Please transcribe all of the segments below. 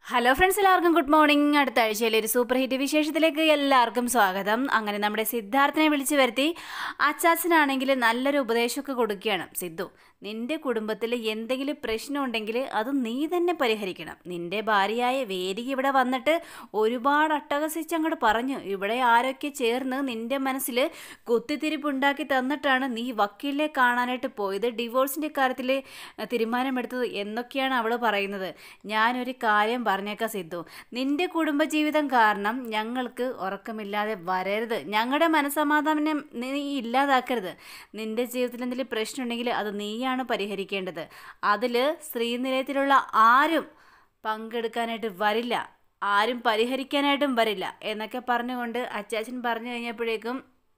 hello friends എല്ലാവർക്കും good morning അടുത്ത ആഴ്ചയിലെ ഒരു സൂപ്പർ ഹിറ്റ് വിശേഷത്തിലേക്ക് എല്ലാവർക്കും സ്വാഗതം അങ്ങനെ നമ്മുടെ സിദ്ധാർത്ഥിനെ വിളിച്ചു വരുത്തി അച്ചാച്ചനാണെങ്കിൽ നല്ലൊരു ഉപദേശമൊക്കെ കൊടുക്കുകയാണ് സിദ്ധു നിന്റെ കുടുംബത്തിൽ എന്തെങ്കിലും പ്രശ്നമുണ്ടെങ്കിൽ അത് നീ തന്നെ പരിഹരിക്കണം നിന്റെ ഭാര്യയായ വേദിക ഇവിടെ വന്നിട്ട് ഒരുപാട് അട്ടഹസിച്ച് അങ്ങോട്ട് പറഞ്ഞു ഇവിടെ ആരൊക്കെ ചേർന്ന് നിന്റെ മനസ്സിൽ കുത്തിത്തിരിപ്പുണ്ടാക്കി തന്നിട്ടാണ് നീ വക്കീലിനെ കാണാനായിട്ട് പോയത് ഡിവോഴ്സിൻ്റെ കാര്യത്തിൽ തീരുമാനമെടുത്തത് എന്നൊക്കെയാണ് അവൾ പറയുന്നത് ഞാനൊരു കാര്യം പറഞ്ഞേക്കാം സിദ്ധു നിന്റെ കുടുംബജീവിതം കാരണം ഞങ്ങൾക്ക് ഉറക്കമില്ലാതെ വരരുത് ഞങ്ങളുടെ മനസമാധാനം നീ ഇല്ലാതാക്കരുത് നിന്റെ ജീവിതത്തിൽ എന്തെങ്കിലും പ്രശ്നമുണ്ടെങ്കിൽ അത് നീയാണ് പരിഹരിക്കേണ്ടത് അതിൽ ശ്രീനിലയത്തിലുള്ള ആരും പങ്കെടുക്കാനായിട്ട് വരില്ല ആരും പരിഹരിക്കാനായിട്ടും വരില്ല എന്നൊക്കെ പറഞ്ഞുകൊണ്ട് അച്ചാച്ചൻ പറഞ്ഞു കഴിഞ്ഞപ്പോഴേക്കും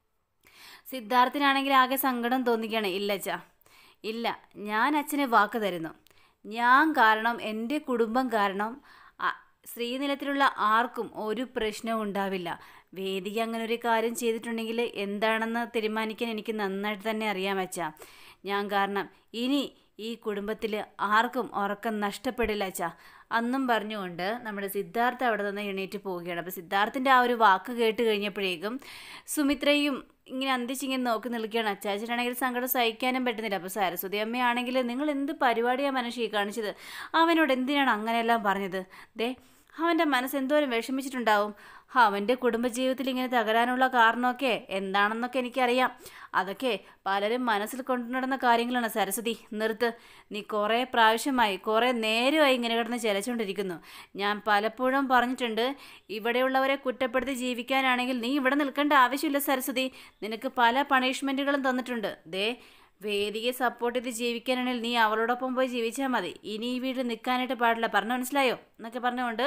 സിദ്ധാർത്ഥിനാണെങ്കിൽ ആകെ സങ്കടം തോന്നിക്കുകയാണ് ഇല്ല അച്ഛാ ഇല്ല ഞാൻ അച്ഛന് വാക്ക് തരുന്നു ഞാൻ കാരണം എൻ്റെ കുടുംബം കാരണം അ- ശ്രീനിലത്തിലുള്ള ആർക്കും ഒരു പ്രശ്നവും ഉണ്ടാവില്ല വേദിക അങ്ങനെ ഒരു കാര്യം ചെയ്തിട്ടുണ്ടെങ്കിൽ എന്താണെന്ന് തീരുമാനിക്കാൻ എനിക്ക് നന്നായിട്ട് തന്നെ അറിയാൻ വെച്ചാ ഞാൻ കാരണം ഇനി ഈ കുടുംബത്തിൽ ആർക്കും ഉറക്കം നഷ്ടപ്പെടില്ല അച്ഛാ അന്നും പറഞ്ഞുകൊണ്ട് നമ്മുടെ സിദ്ധാർത്ഥ അവിടെ നിന്ന് എണീറ്റ് പോവുകയാണ് അപ്പോൾ സിദ്ധാർത്ഥിൻ്റെ ആ ഒരു വാക്ക് കേട്ട് കഴിഞ്ഞപ്പോഴേക്കും സുമിത്രയും ഇങ്ങനെ അന്തിച്ചിങ്ങനെ നോക്കി നിൽക്കുകയാണ് അച്ചാച്ചനാണെങ്കിൽ സങ്കടം സഹിക്കാനും പറ്റുന്നില്ല അപ്പോൾ സരസ്വതി അമ്മയാണെങ്കിൽ നിങ്ങൾ എന്ത് പരിപാടിയാണ് മനുഷ്യ ഈ കാണിച്ചത് അവനോട് എന്തിനാണ് അങ്ങനെയെല്ലാം പറഞ്ഞത് ദേ അവൻ്റെ മനസ്സ് എന്തോരം വിഷമിച്ചിട്ടുണ്ടാവും അവൻ്റെ കുടുംബജീവിതത്തിൽ ഇങ്ങനെ തകരാനുള്ള കാരണമൊക്കെ എന്താണെന്നൊക്കെ എനിക്കറിയാം അതൊക്കെ പലരും മനസ്സിൽ കൊണ്ടു നടന്ന കാര്യങ്ങളാണ് സരസ്വതി നിർത്ത് നീ കുറേ പ്രാവശ്യമായി കുറേ നേരമായി ഇങ്ങനെ കിടന്ന് ചിലച്ചുകൊണ്ടിരിക്കുന്നു ഞാൻ പലപ്പോഴും പറഞ്ഞിട്ടുണ്ട് ഇവിടെയുള്ളവരെ കുറ്റപ്പെടുത്തി ജീവിക്കാനാണെങ്കിൽ നീ ഇവിടെ നിൽക്കേണ്ട ആവശ്യമില്ല സരസ്വതി നിനക്ക് പല പണിഷ്മെൻറ്റുകളും തന്നിട്ടുണ്ട് ദേ വേദിയെ സപ്പോർട്ട് ചെയ്ത് ജീവിക്കാനാണെങ്കിൽ നീ അവളോടൊപ്പം പോയി ജീവിച്ചാൽ മതി ഇനി ഈ വീട്ടിൽ നിൽക്കാനായിട്ട് പാടില്ല പറഞ്ഞു മനസ്സിലായോ എന്നൊക്കെ പറഞ്ഞുകൊണ്ട്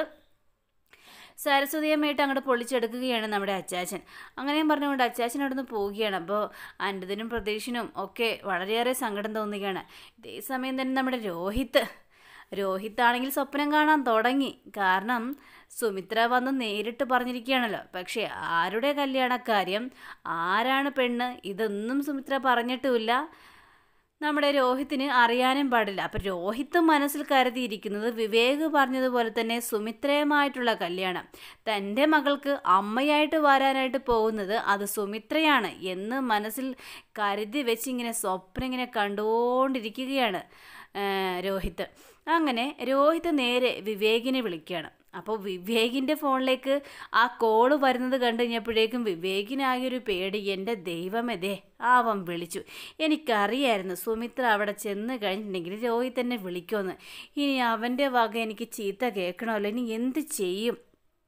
സരസ്വതിയമ്മയിട്ട് അങ്ങോട്ട് പൊളിച്ചെടുക്കുകയാണ് നമ്മുടെ അച്ചാച്ചൻ അങ്ങനെയും പറഞ്ഞുകൊണ്ട് അച്ചാച്ചൻ അവിടെ നിന്ന് പോവുകയാണ് അപ്പോൾ അൻപതിനും പ്രതീക്ഷനും ഒക്കെ വളരെയേറെ സങ്കടം തോന്നുകയാണ് ഇതേ സമയം തന്നെ നമ്മുടെ രോഹിത്ത് രോഹിത് ആണെങ്കിൽ സ്വപ്നം കാണാൻ തുടങ്ങി കാരണം സുമിത്ര വന്ന് നേരിട്ട് പറഞ്ഞിരിക്കുകയാണല്ലോ പക്ഷേ ആരുടെ കല്യാണക്കാര്യം ആരാണ് പെണ്ണ് ഇതൊന്നും സുമിത്ര പറഞ്ഞിട്ടുമില്ല നമ്മുടെ രോഹിത്തിന് അറിയാനും പാടില്ല അപ്പം രോഹിത്ത് മനസ്സിൽ കരുതിയിരിക്കുന്നത് വിവേക് പറഞ്ഞതുപോലെ തന്നെ സുമിത്രയുമായിട്ടുള്ള കല്യാണം തൻ്റെ മകൾക്ക് അമ്മയായിട്ട് വരാനായിട്ട് പോകുന്നത് അത് സുമിത്രയാണ് എന്ന് മനസ്സിൽ കരുതി വെച്ച് ഇങ്ങനെ സ്വപ്നം ഇങ്ങനെ കണ്ടുകൊണ്ടിരിക്കുകയാണ് ആ, രോഹിത്ത് അങ്ങനെ രോഹിത്ത് നേരെ വിവേകിനെ വിളിക്കുകയാണ് അപ്പോൾ വിവേകിൻ്റെ ഫോണിലേക്ക് ആ കോള് വരുന്നത് കണ്ടു കഴിഞ്ഞപ്പോഴേക്കും വിവേകിനാകെ ഒരു പേടി എൻ്റെ ദൈവമേ അവൻ വിളിച്ചു എനിക്കറിയായിരുന്നു സുമിത്ര അവിടെ ചെന്ന് കഴിഞ്ഞിട്ടുണ്ടെങ്കിൽ രോഹിത് തന്നെ വിളിക്കുമെന്ന് ഇനി അവൻ്റെ വക എനിക്ക് ചീത്ത കേൾക്കണമല്ലോ ഇനി എന്ത് ചെയ്യും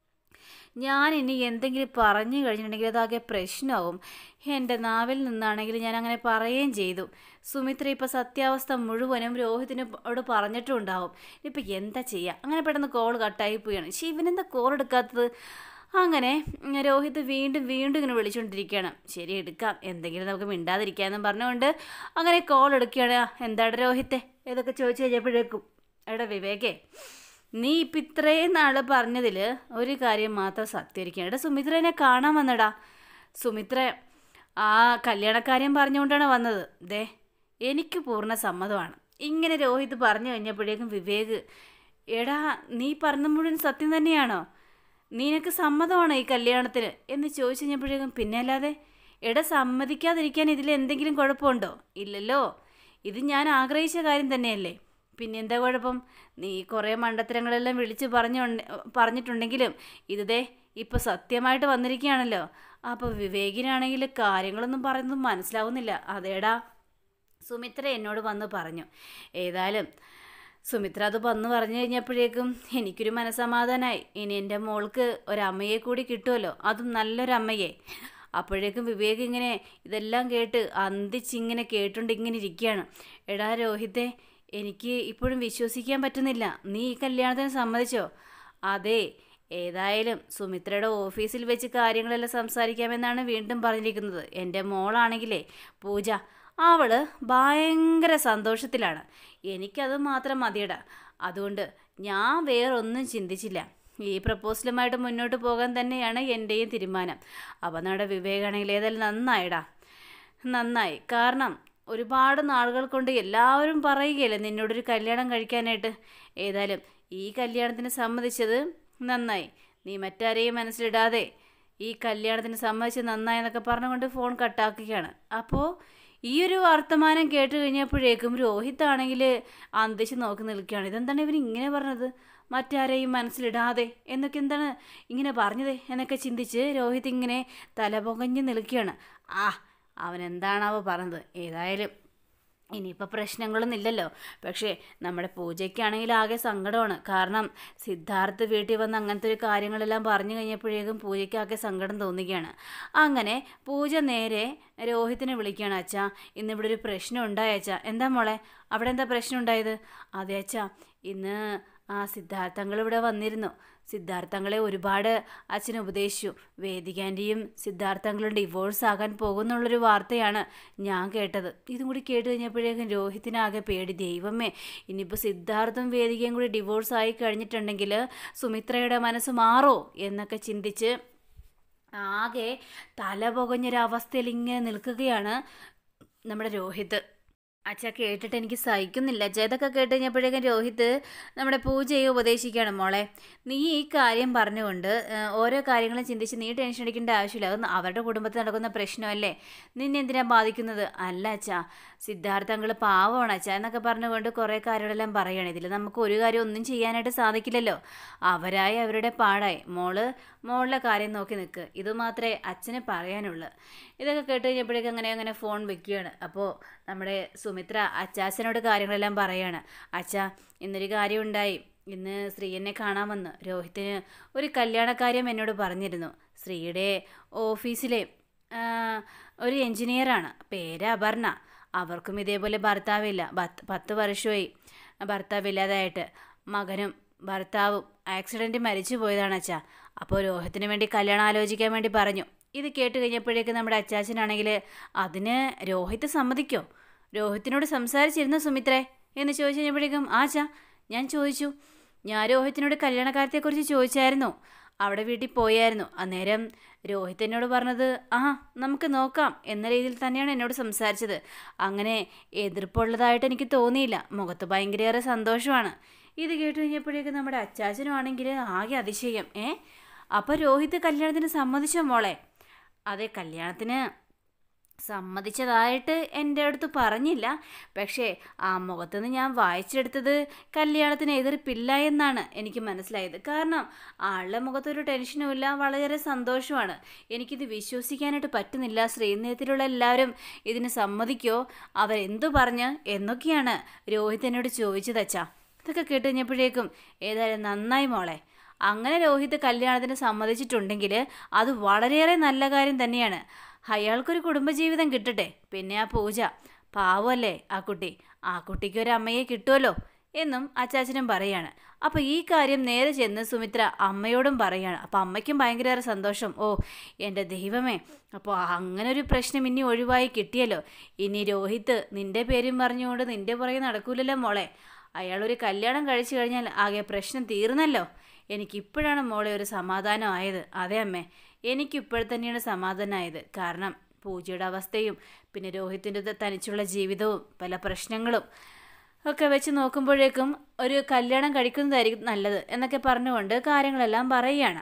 ഞാൻ ഇനി എന്തെങ്കിലും പറഞ്ഞു കഴിഞ്ഞിട്ടുണ്ടെങ്കിൽ അതാകെ പ്രശ്നമാവും എൻ്റെ നാവിൽ നിന്നാണെങ്കിൽ ഞാൻ അങ്ങനെ പറയുകയും ചെയ്തു സുമിത്ര ഇപ്പോൾ സത്യാവസ്ഥ മുഴുവനും രോഹിത്തിനോട് പറഞ്ഞിട്ടും ഉണ്ടാവും ഇപ്പം എന്താ ചെയ്യുക അങ്ങനെ പെട്ടെന്ന് കോൾ കട്ടായി പോവുകയാണ് പക്ഷേ ഇവനെന്താ കോൾ എടുക്കാത്തത് അങ്ങനെ ഉം, രോഹിത് വീണ്ടും വീണ്ടും ഇങ്ങനെ വിളിച്ചുകൊണ്ടിരിക്കുകയാണ് ശരി എടുക്കാം എന്തെങ്കിലും നമുക്ക് മിണ്ടാതിരിക്കാമെന്നും പറഞ്ഞുകൊണ്ട് അങ്ങനെ കോൾ എടുക്കുകയാണ് "ആ, എന്താടാ രോഹിത്തെ ഏതൊക്കെ ചോദിച്ചു കഴിഞ്ഞപ്പോഴേക്കും എടാ വിവേകേ നീ ഇപ്പം ഇത്രയും നാൾ പറഞ്ഞതിൽ ഒരു കാര്യം മാത്രം സത്യമായിരിക്കണം എടാ സുമിത്രനെ കാണാൻ വന്നടാ സുമിത്ര ആ കല്യാണക്കാര്യം പറഞ്ഞുകൊണ്ടാണ് വന്നത് ദേ എനിക്ക് പൂർണ്ണ സമ്മതമാണ് ഇങ്ങനെ രോഹിത് പറഞ്ഞു കഴിഞ്ഞപ്പോഴേക്കും വിവേക് എടാ നീ പറഞ്ഞ മുഴുവൻ സത്യം തന്നെയാണോ നിനക്ക് സമ്മതമാണോ ഈ കല്യാണത്തിന് എന്ന് ചോദിച്ചു കഴിഞ്ഞപ്പോഴേക്കും പിന്നെ അല്ലാതെ എടാ സമ്മതിക്കാതിരിക്കാൻ ഇതിൽ എന്തെങ്കിലും കുഴപ്പമുണ്ടോ ഇല്ലല്ലോ ഇത് ഞാൻ ആഗ്രഹിച്ച കാര്യം തന്നെയല്ലേ പിന്നെ എന്താ കുഴപ്പം നീ കുറേ മണ്ടത്തരങ്ങളെല്ലാം വിളിച്ച് പറഞ്ഞു പറഞ്ഞിട്ടുണ്ടെങ്കിലും ഇത് ദേ ഇപ്പോൾ സത്യമായിട്ട് വന്നിരിക്കുകയാണല്ലോ അപ്പോൾ വിവേകിനാണെങ്കിൽ കാര്യങ്ങളൊന്നും പറയുന്നത് മനസ്സിലാവുന്നില്ല അതേടാ സുമിത്ര എന്നോട് വന്ന് പറഞ്ഞു ഏതായാലും സുമിത്ര അത് വന്ന് പറഞ്ഞു കഴിഞ്ഞപ്പോഴേക്കും എനിക്കൊരു മനസമാധാനമായി ഇനി എൻ്റെ മോൾക്ക് ഒരമ്മയെ കൂടി കിട്ടുമല്ലോ അതും നല്ലൊരമ്മയെ അപ്പോഴേക്കും വിവേക് ഇങ്ങനെ ഇതെല്ലാം കേട്ട് അന്തിച്ചിങ്ങനെ കേട്ടുകൊണ്ട് ഇങ്ങനെ ഇരിക്കുകയാണ് എടാ രോഹിത്തെ എനിക്ക് ഇപ്പോഴും വിശ്വസിക്കാൻ പറ്റുന്നില്ല നീ ഈ കല്യാണത്തിന് സമ്മതിച്ചോ അതെ ഏതായാലും സുമിത്രയുടെ ഓഫീസിൽ വെച്ച് കാര്യങ്ങളെല്ലാം സംസാരിക്കാമെന്നാണ് വീണ്ടും പറഞ്ഞിരിക്കുന്നത് എൻ്റെ മോളാണെങ്കിലേ പൂജ അവള് ഭയങ്കര സന്തോഷത്തിലാണ് എനിക്കത് മാത്രം മതിയടാ അതുകൊണ്ട് ഞാൻ വേറൊന്നും ചിന്തിച്ചില്ല ഈ പ്രപ്പോസലുമായിട്ട് മുന്നോട്ട് പോകാൻ തന്നെയാണ് എൻ്റെയും തീരുമാനം അപ്പം നമ്മുടെ വിവേകാണെങ്കിൽ ഏതായാലും നന്നായിടാ നന്നായി കാരണം ഒരുപാട് നാളുകൾ കൊണ്ട് എല്ലാവരും പറയുകയല്ലേ നിന്നോടൊരു കല്യാണം കഴിക്കാനായിട്ട് ഏതായാലും ഈ കല്യാണത്തിന് സമ്മതിച്ചത് നന്നായി നീ മറ്റാരെയും മനസ്സിലിടാതെ ഈ കല്യാണത്തിന് സമ്മതിച്ച് നന്നായി എന്നൊക്കെ പറഞ്ഞുകൊണ്ട് ഫോൺ കട്ടാക്കുകയാണ് അപ്പോൾ ഈ ഒരു വർത്തമാനം കേട്ട് കഴിഞ്ഞപ്പോഴേക്കും രോഹിത് ആണെങ്കിൽ അന്തിച്ച് നോക്കി നിൽക്കുകയാണ് ഇതെന്താണ് ഇവൻ ഇങ്ങനെ പറഞ്ഞത് മറ്റാരെയും മനസ്സിലിടാതെ എന്നൊക്കെ എന്താണ് ഇങ്ങനെ പറഞ്ഞത് എന്നൊക്കെ ചിന്തിച്ച് രോഹിത് ഇങ്ങനെ തലപൊകഞ്ഞ് നിൽക്കുകയാണ് ആ അവൻ എന്താണാവോ പറഞ്ഞത് ഏതായാലും ഇനിയിപ്പോൾ പ്രശ്നങ്ങളൊന്നും ഇല്ലല്ലോ പക്ഷേ നമ്മുടെ പൂജയ്ക്കാണെങ്കിൽ ആകെ സങ്കടമാണ് കാരണം സിദ്ധാർത്ഥ് വീട്ടിൽ വന്ന് അങ്ങനത്തെ ഒരു കാര്യങ്ങളെല്ലാം പറഞ്ഞു കഴിഞ്ഞപ്പോഴേക്കും പൂജയ്ക്ക് ആകെ സങ്കടം തോന്നുകയാണ് അങ്ങനെ പൂജ നേരെ രോഹിത്തിനെ വിളിക്കുകയാണ് അച്ഛാ ഇന്നിവിടെ ഒരു പ്രശ്നം ഉണ്ടായ അച്ഛാ എന്താ മോളെ അവിടെ എന്താ പ്രശ്നം ഉണ്ടായത് അതെ അച്ഛാ ഇന്ന് ആ സിദ്ധാർത്ഥങ്ങൾ ഇവിടെ വന്നിരുന്നു സിദ്ധാർത്ഥങ്ങളെ ഒരുപാട് അച്ഛൻ ഉപദേശിച്ചു വേദികാൻ്റെയും സിദ്ധാർത്ഥങ്ങളും ഡിവോഴ്സ് ആകാൻ പോകുന്നുള്ളൊരു വാർത്തയാണ് ഞാൻ കേട്ടത് ഇതും കൂടി കേട്ട് കഴിഞ്ഞപ്പോഴേക്കും രോഹിത്തിനാകെ പേടി ദൈവമേ ഇനിയിപ്പോൾ സിദ്ധാർത്ഥം വേദികയും കൂടി ഡിവോഴ്സ് ആയി കഴിഞ്ഞിട്ടുണ്ടെങ്കിൽ സുമിത്രയുടെ മനസ്സ് മാറോ എന്നൊക്കെ ചിന്തിച്ച് ആകെ തല പുകഞ്ഞൊരവസ്ഥയിൽ ഇങ്ങനെ നിൽക്കുകയാണ് നമ്മുടെ രോഹിത് അച്ഛ കേട്ടിട്ട് എനിക്ക് സഹിക്കുന്നില്ല അച്ഛ ഇതൊക്കെ കേട്ട് കഴിഞ്ഞപ്പോഴേക്കും രോഹിത് നമ്മുടെ പൂജയെ ഉപദേശിക്കുകയാണ് മോളെ നീ ഈ കാര്യം പറഞ്ഞുകൊണ്ട് ഏഹ്, ഓരോ കാര്യങ്ങളും ചിന്തിച്ച് നീ ടെൻഷൻ അടിക്കേണ്ട ആവശ്യമില്ല അത് അവരുടെ കുടുംബത്തിൽ നടക്കുന്ന പ്രശ്നമല്ലേ നിന്നെ എന്തിനാ ബാധിക്കുന്നത് അല്ല അച്ഛാ സിദ്ധാർത്ഥങ്ങൾ പാവമാണ് അച്ഛാ എന്നൊക്കെ പറഞ്ഞുകൊണ്ട് കുറേ കാര്യങ്ങളെല്ലാം പറയുകയാണ് ഇതിൽ നമുക്ക് ഒരു കാര്യം ഒന്നും ചെയ്യാനായിട്ട് സാധിക്കില്ലല്ലോ അവരായി അവരുടെ പാടായി മോള് മോളുടെ കാര്യം നോക്കി നിൽക്ക് ഇത് മാത്രമേ അച്ഛന് പറയാനുള്ളൂ ഇതൊക്കെ കേട്ട് കഴിഞ്ഞപ്പോഴേക്കും അങ്ങനെ അങ്ങനെ ഫോൺ വെക്കുകയാണ് അപ്പോൾ നമ്മുടെ സുമിത്ര അച്ചാച്ചനോട് കാര്യങ്ങളെല്ലാം പറയാണ് അച്ഛാ ഇന്നൊരു കാര്യം ഉണ്ടായി ഇന്ന് ശ്രീയെന്നെ കാണാൻ വന്നു രോഹിത്തിന് ഒരു കല്യാണക്കാര്യം എന്നോട് പറഞ്ഞിരുന്നു ശ്രീയുടെ ഓഫീസിലെ ആ, ഒരു എഞ്ചിനീയറാണ് പേര് അപർണ അവർക്കും ഇതേപോലെ ഭർത്താവില്ല പത്ത് പത്ത് വർഷമായി ഭർത്താവില്ലാതായിട്ട് മകനും ഭർത്താവും ആക്സിഡൻറ്റ് മരിച്ചു പോയതാണ് അച്ഛാ അപ്പോൾ രോഹിത്തിന് വേണ്ടി കല്യാണം ആലോചിക്കാൻ വേണ്ടി പറഞ്ഞു ഇത് കേട്ട് കഴിഞ്ഞപ്പോഴേക്കും നമ്മുടെ അച്ചാച്ചനാണെങ്കിൽ അതിന് രോഹിത് സമ്മതിക്കോ രോഹിത്തിനോട് സംസാരിച്ചിരുന്നു സുമിത്രേ എന്ന് ചോദിച്ചു കഴിഞ്ഞപ്പോഴേക്കും ആച്ചാ ഞാൻ ചോദിച്ചു ഞാൻ രോഹിത്തിനോട് കല്യാണക്കാര്യത്തെക്കുറിച്ച് ചോദിച്ചായിരുന്നു അവിടെ വീട്ടിൽ പോയായിരുന്നു അന്നേരം രോഹിത് എന്നോട് പറഞ്ഞത് ആ നമുക്ക് നോക്കാം എന്ന രീതിയിൽ തന്നെയാണ് എന്നോട് സംസാരിച്ചത് അങ്ങനെ എതിർപ്പുള്ളതായിട്ട് എനിക്ക് തോന്നിയില്ല മുഖത്ത് ഭയങ്കരയേറെ സന്തോഷമാണ് ഇത് കേട്ട് കഴിഞ്ഞപ്പോഴേക്കും നമ്മുടെ അച്ചാച്ചനും ആണെങ്കിൽ ആകെ അതിശയം ഏ അപ്പോൾ രോഹിത് കല്യാണത്തിന് സമ്മതിച്ചോ മോളെ അതെ കല്യാണത്തിന് സമ്മതിച്ചതായിട്ട് എൻ്റെ അടുത്ത് പറഞ്ഞില്ല പക്ഷേ ആ മുഖത്തുനിന്ന് ഞാൻ വായിച്ചെടുത്തത് കല്യാണത്തിന് എതിർപ്പില്ല എന്നാണ് എനിക്ക് മനസ്സിലായത് കാരണം ആളുടെ മുഖത്തൊരു ടെൻഷനും ഇല്ല വളരെ സന്തോഷമാണ് എനിക്കിത് വിശ്വസിക്കാനായിട്ട് പറ്റുന്നില്ല ശ്രീനേത്തിലുള്ള എല്ലാവരും ഇതിന് സമ്മതിക്കോ അവരെന്തു പറഞ്ഞ് എന്നൊക്കെയാണ് രോഹിത് എന്നോട് ചോദിച്ചത് അച്ഛാ ഇതൊക്കെ കേട്ട് കഴിഞ്ഞപ്പോഴേക്കും ഏതായാലും നന്നായി മോളെ അങ്ങനെ രോഹിത് കല്യാണത്തിന് സമ്മതിച്ചിട്ടുണ്ടെങ്കിൽ അത് വളരെയേറെ നല്ല കാര്യം തന്നെയാണ് അയാൾക്കൊരു കുടുംബജീവിതം കിട്ടട്ടെ പിന്നെ ആ പൂജ പാവമല്ലേ ആ കുട്ടി ആ കുട്ടിക്ക് ഒരു അമ്മയെ കിട്ടുമല്ലോ എന്നും അച്ചാച്ചനും പറയാണ് അപ്പോൾ ഈ കാര്യം നേരെ ചെന്ന് സുമിത്ര അമ്മയോടും പറയാണ് അപ്പോൾ അമ്മയ്ക്കും ഭയങ്കര സന്തോഷം ഓ എൻ്റെ ദൈവമേ അപ്പോൾ അങ്ങനെ ഒരു പ്രശ്നം ഇനി ഒഴിവായി കിട്ടിയല്ലോ ഇനി രോഹിത്ത് നിന്റെ പേരും പറഞ്ഞുകൊണ്ട് നിന്റെ പുറകെ നടക്കൂലല്ലോ മോളെ അയാളൊരു കല്യാണം കഴിച്ചു കഴിഞ്ഞാൽ ആകെ പ്രശ്നം തീർന്നല്ലോ എനിക്കിപ്പോഴാണ് മോളെ ഒരു സമാധാനം ആയത് അതെ അമ്മേ എനിക്കിപ്പോൾ തന്നെയാണ് സമാധാനമായത് കാരണം പൂജയുടെ അവസ്ഥയും പിന്നെ രോഹിത്തിൻ്റെ തനിച്ചുള്ള ജീവിതവും പല പ്രശ്നങ്ങളും ഒക്കെ വെച്ച് നോക്കുമ്പോഴേക്കും ഒരു കല്യാണം കഴിക്കുന്നതായിരിക്കും നല്ലത് എന്നൊക്കെ പറഞ്ഞുകൊണ്ട് കാര്യങ്ങളെല്ലാം പറയുകയാണ്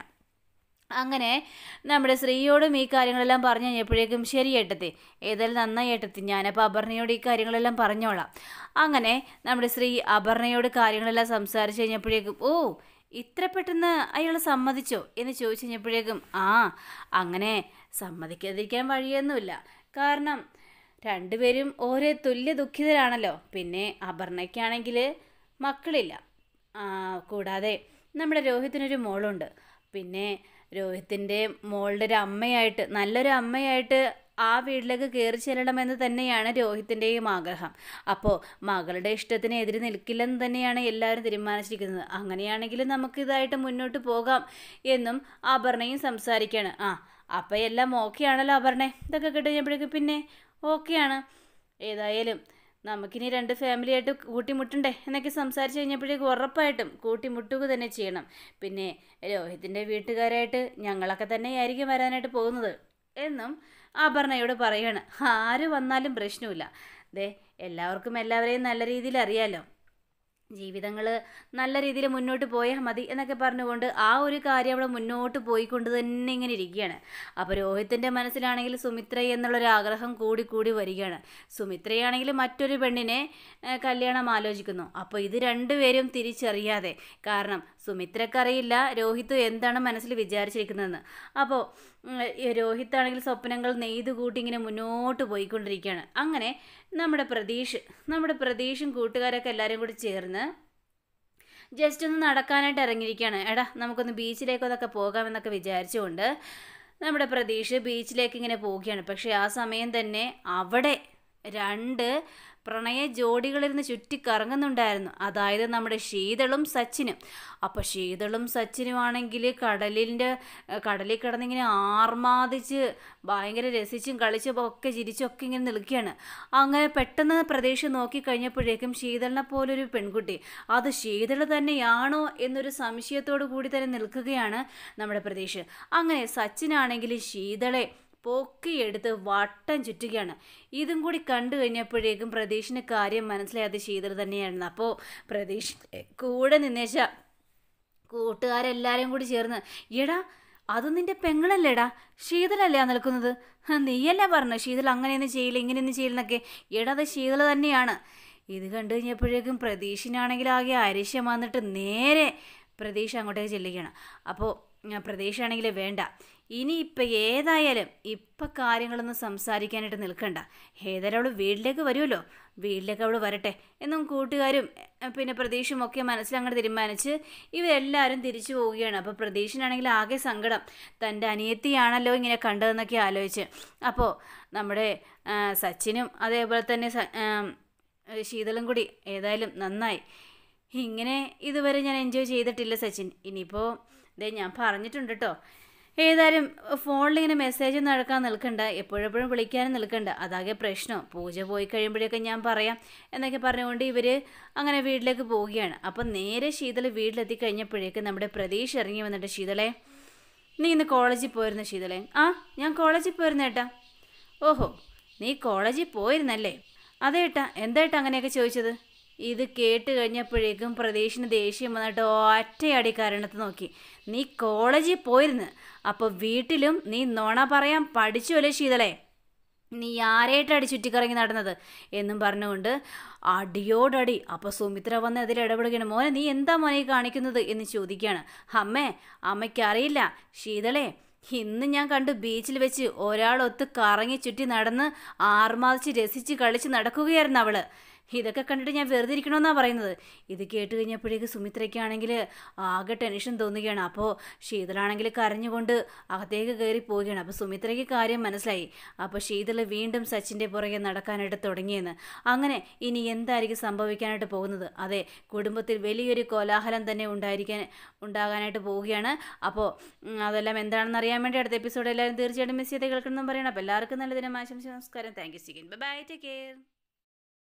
അങ്ങനെ നമ്മുടെ ശ്രീയോടും ഈ കാര്യങ്ങളെല്ലാം പറഞ്ഞു കഴിഞ്ഞപ്പോഴേക്കും ശരി ഏട്ടത്തി ഏതായാലും നന്നായി ഏട്ടത്തി ഞാനപ്പോൾ അപർണയോട് ഈ കാര്യങ്ങളെല്ലാം പറഞ്ഞോളാം അങ്ങനെ നമ്മുടെ ശ്രീ അപർണയോട് കാര്യങ്ങളെല്ലാം സംസാരിച്ച് കഴിഞ്ഞപ്പോഴേക്കും ഓ ഇത്ര പെട്ടെന്ന് അയാൾ സമ്മതിച്ചോ എന്ന് ചോദിച്ചു കഴിഞ്ഞപ്പോഴേക്കും ആ അങ്ങനെ സമ്മതിക്കാതിരിക്കാൻ വഴിയൊന്നുമില്ല കാരണം രണ്ടുപേരും ഒരേ തുല്യ ദുഃഖിതരാണല്ലോ പിന്നെ അപർണയ്ക്കാണെങ്കിൽ മക്കളില്ല ആ, കൂടാതെ നമ്മുടെ രോഹിത്തിനൊരു മോളുണ്ട് പിന്നെ രോഹിത്തിൻ്റെ മോളുടെ ഒരു അമ്മയായിട്ട് നല്ലൊരു അമ്മയായിട്ട് ആ വീട്ടിലേക്ക് കയറി ചെല്ലണമെന്ന് തന്നെയാണ് രോഹിത്തിൻ്റെയും ആഗ്രഹം അപ്പോൾ മകളുടെ ഇഷ്ടത്തിന് എതിര് നിൽക്കില്ലെന്ന് തന്നെയാണ് എല്ലാവരും തീരുമാനിച്ചിരിക്കുന്നത് അങ്ങനെയാണെങ്കിൽ നമുക്ക് ഇതായിട്ട് മുന്നോട്ട് പോകാം എന്നും അപർണയും സംസാരിക്കുകയാണ് ആ അപ്പം എല്ലാം ഓക്കെ ആണല്ലോ അപർണേ ഇതൊക്കെ കിട്ടുമ്പോഴേക്കും പിന്നെ ഓക്കെയാണ് ഏതായാലും നമുക്കിനി രണ്ട് ഫാമിലി ആയിട്ട് കൂട്ടിമുട്ടണ്ടേ എന്നൊക്കെ സംസാരിച്ച് കഴിഞ്ഞപ്പോഴേക്കും ഉറപ്പായിട്ടും കൂട്ടിമുട്ടുക തന്നെ ചെയ്യണം പിന്നെ രോഹിത്തിൻ്റെ വീട്ടുകാരായിട്ട് ഞങ്ങളൊക്കെ തന്നെയായിരിക്കും വരാനായിട്ട് പോകുന്നത് എന്നും അപർണയോട് പറയാണ് ആര് വന്നാലും പ്രശ്നമില്ല ദേ എല്ലാവർക്കും എല്ലാവരെയും നല്ല രീതിയിൽ അറിയാലോ ജീവിതങ്ങൾ നല്ല രീതിയിൽ മുന്നോട്ട് പോയാൽ മതി എന്നൊക്കെ പറഞ്ഞുകൊണ്ട് ആ ഒരു കാര്യം അവിടെ മുന്നോട്ട് പോയിക്കൊണ്ട് തന്നെ ഇങ്ങനെ ഇരിക്കുകയാണ് അപ്പോൾ രോഹിത്തിൻ്റെ മനസ്സിലാണെങ്കിൽ സുമിത്ര എന്നുള്ളൊരു ആഗ്രഹം കൂടി കൂടി വരികയാണ് സുമിത്രയാണെങ്കിൽ മറ്റൊരു പെണ്ണിനെ ഏഹ്, കല്യാണം ആലോചിക്കുന്നു അപ്പോൾ ഇത് രണ്ടുപേരും തിരിച്ചറിയാതെ കാരണം സുമിത്രക്കറിയില്ല രോഹിത്ത് എന്താണ് മനസ്സിൽ വിചാരിച്ചിരിക്കുന്നതെന്ന് അപ്പോൾ ഉം, ഈ രോഹിത്താണെങ്കിൽ സ്വപ്നങ്ങൾ നെയ്ത് കൂട്ടി ഇങ്ങനെ മുന്നോട്ട് പോയിക്കൊണ്ടിരിക്കുകയാണ് അങ്ങനെ നമ്മുടെ പ്രതീഷ് നമ്മുടെ പ്രതീഷും കൂട്ടുകാരൊക്കെ എല്ലാവരും കൂടി ചേർന്ന് ജസ്റ്റ് ഒന്ന് നടക്കാനായിട്ട് ഇറങ്ങിയിരിക്കുകയാണ് എടാ നമുക്കൊന്ന് ബീച്ചിലേക്കൊന്നൊക്കെ പോകാമെന്നൊക്കെ വിചാരിച്ചുകൊണ്ട് നമ്മുടെ പ്രതീഷ് ബീച്ചിലേക്ക് ഇങ്ങനെ പോവുകയാണ് പക്ഷേ ആ സമയം തന്നെ അവിടെ രണ്ട് പ്രണയ ജോഡികളിരുന്ന് ചുറ്റി കറങ്ങുന്നുണ്ടായിരുന്നു അതായത് നമ്മുടെ ശീതളും സച്ചിനും അപ്പോൾ ശീതളും സച്ചിനും ആണെങ്കിൽ കടലിൻ്റെ കടലിൽ കിടന്നിങ്ങനെ ആർമാദിച്ച് ഭയങ്കര രസിച്ചും കളിച്ചും ഒക്കെ ചിരിച്ചും ഒക്കെ ഇങ്ങനെ നിൽക്കുകയാണ് അങ്ങനെ പെട്ടെന്ന് പ്രദേശം നോക്കിക്കഴിഞ്ഞപ്പോഴേക്കും ശീതളിനെ പോലൊരു പെൺകുട്ടി അത് ശീതൾ തന്നെയാണോ എന്നൊരു സംശയത്തോടു കൂടി തന്നെ നിൽക്കുകയാണ് നമ്മുടെ പ്രദേശ് അങ്ങനെ സച്ചിനാണെങ്കിൽ ശീതളെ പൊക്കിയെടുത്ത് വട്ടം ചുറ്റുകയാണ് ഇതും കൂടി കണ്ടു കഴിഞ്ഞപ്പോഴേക്കും പ്രതീഷിന് കാര്യം മനസ്സിലായത് ശീതൾ തന്നെയായിരുന്നു അപ്പോൾ പ്രതീഷ് കൂടെ നിന്നേച്ച കൂട്ടുകാരെല്ലാവരും കൂടി ചേർന്ന് എടാ അത് നിന്റെ പെങ്ങളല്ലേടാ ശീതളല്ലേ ആ നിൽക്കുന്നത് ഹ, നീയല്ലേ പറഞ്ഞു ശീതൾ അങ്ങനെയൊന്നും ചെയ്യില്ല ഇങ്ങനെയൊന്നും ചെയ്യില്ലെന്നൊക്കെ എടാ അത് ശീതൾ തന്നെയാണ് ഇത് കണ്ടു കഴിഞ്ഞപ്പോഴേക്കും പ്രതീഷിനാണെങ്കിൽ ആകെ അരിശം വന്നിട്ട് നേരെ പ്രതീഷ് അങ്ങോട്ടേക്ക് ചെല്ലുകയാണ് അപ്പോൾ പ്രതീക്ഷയാണെങ്കിൽ വേണ്ട ഇനി ഇപ്പം ഏതായാലും ഇപ്പം കാര്യങ്ങളൊന്നും സംസാരിക്കാനായിട്ട് നിൽക്കണ്ട ഏതായാലും അവൾ വീട്ടിലേക്ക് വരുമല്ലോ വീട്ടിലേക്ക് അവൾ വരട്ടെ എന്നും കൂട്ടുകാരും എ, പിന്നെ പ്രതീക്ഷയും ഒക്കെ മനസ്സിലങ്ങോട്ട് തീരുമാനിച്ച് ഇവരെല്ലാവരും തിരിച്ചു പോവുകയാണ് അപ്പോൾ പ്രതീക്ഷനാണെങ്കിൽ ആകെ സങ്കടം തൻ്റെ അനിയത്തിയാണല്ലോ ഇങ്ങനെ കണ്ടതെന്നൊക്കെ ആലോചിച്ച് അപ്പോൾ നമ്മുടെ ആ, സച്ചിനും അതേപോലെ തന്നെ സ- ആം, ശീതളും കൂടി ഏതായാലും നന്നായി ഇങ്ങനെ ഇതുവരെ ഞാൻ എൻജോയ് ചെയ്തിട്ടില്ല സച്ചിൻ ഇനിയിപ്പോൾ ഇതേ ഞാൻ പറഞ്ഞിട്ടുണ്ട് കേട്ടോ ഏതായാലും ഫോണിൽ ഇങ്ങനെ മെസ്സേജ് ഒന്നും അടക്കാൻ നിൽക്കണ്ട എപ്പോഴെപ്പോഴും വിളിക്കാനും നിൽക്കണ്ട അതാകെ പ്രശ്നം പൂജ പോയി കഴിയുമ്പോഴൊക്കെ ഞാൻ പറയാം എന്നൊക്കെ പറഞ്ഞുകൊണ്ട് ഇവർ അങ്ങനെ വീട്ടിലേക്ക് പോവുകയാണ് അപ്പം നേരെ ശീതൾ വീട്ടിലെത്തി കഴിഞ്ഞപ്പോഴേക്കും നമ്മുടെ പ്രതീക്ഷ ഇറങ്ങി വന്നിട്ട് ശീതളെ നീ ഇന്ന് കോളേജിൽ പോയിരുന്നു ശീതളെ ആ ഞാൻ കോളേജിൽ പോയിരുന്നു ഏട്ടാ ഓഹോ നീ കോളേജിൽ പോയിരുന്നല്ലേ അതെ ഏട്ടാ എന്താ ഏട്ടാ അങ്ങനെയൊക്കെ ചോദിച്ചത് ഇത് കേട്ട് കഴിഞ്ഞപ്പോഴേക്കും പ്രതീഷിന് ദേഷ്യം വന്നിട്ട് ഒറ്റയടി കരണത്ത് നോക്കി നീ കോളേജിൽ പോയിരുന്നു അപ്പോൾ വീട്ടിലും നീ നുണ പറയാൻ പഠിച്ചു അല്ലേ ശീതളേ നീ ആരായിട്ടാടി ചുറ്റിക്കറങ്ങി നടന്നത് എന്നും പറഞ്ഞുകൊണ്ട് അടിയോടടി അപ്പോൾ സുമിത്ര വന്ന് അതിൽ ഇടപെടുകയാണ് മോനെ നീ എന്താ മോനെ ഈ കാണിക്കുന്നത് എന്ന് ചോദിക്കുകയാണ് അമ്മേ അമ്മയ്ക്കറിയില്ല ശീതളേ ഇന്ന് ഞാൻ കണ്ടു ബീച്ചിൽ വെച്ച് ഒരാളൊത്ത് കറങ്ങി ചുറ്റി നടന്ന് ആർമാദിച്ച് രസിച്ച് കളിച്ച് നടക്കുകയായിരുന്നു അവള് ഇതൊക്കെ കണ്ടിട്ട് ഞാൻ വെറുതെ ഇരിക്കണമെന്നാണ് പറയുന്നത് ഇത് കേട്ട് കഴിഞ്ഞപ്പോഴേക്ക് സുമിത്രയ്ക്കാണെങ്കിൽ ആകെ ടെൻഷൻ തോന്നുകയാണ് അപ്പോൾ ശീതളാണെങ്കിൽ കരഞ്ഞുകൊണ്ട് അകത്തേക്ക് കയറി പോവുകയാണ് അപ്പോൾ സുമിത്രയ്ക്ക് കാര്യം മനസ്സിലായി അപ്പോൾ ശീതൾ വീണ്ടും സച്ചിൻ്റെ പുറകെ നടക്കാനായിട്ട് തുടങ്ങിയെന്ന് അങ്ങനെ ഇനി എന്തായിരിക്കും സംഭവിക്കാനായിട്ട് പോകുന്നത് അതെ കുടുംബത്തിൽ വലിയൊരു കോലാഹലം തന്നെ ഉണ്ടായിരിക്കാൻ ഉണ്ടാകാനായിട്ട് പോവുകയാണ് അപ്പോൾ ഉം, അതെല്ലാം എന്താണെന്ന് അറിയാൻ വേണ്ടി അടുത്ത എപ്പിസോഡ് എല്ലാവരും തീർച്ചയായിട്ടും മിസ് ചെയ്ത് കേൾക്കണമെന്നും പറയണം അപ്പോൾ എല്ലാവർക്കും നല്ല ദിനം ആശംസ നമസ്കാരം താങ്ക് യു സിഗൻ ബൈ ടേക്ക് കെയർ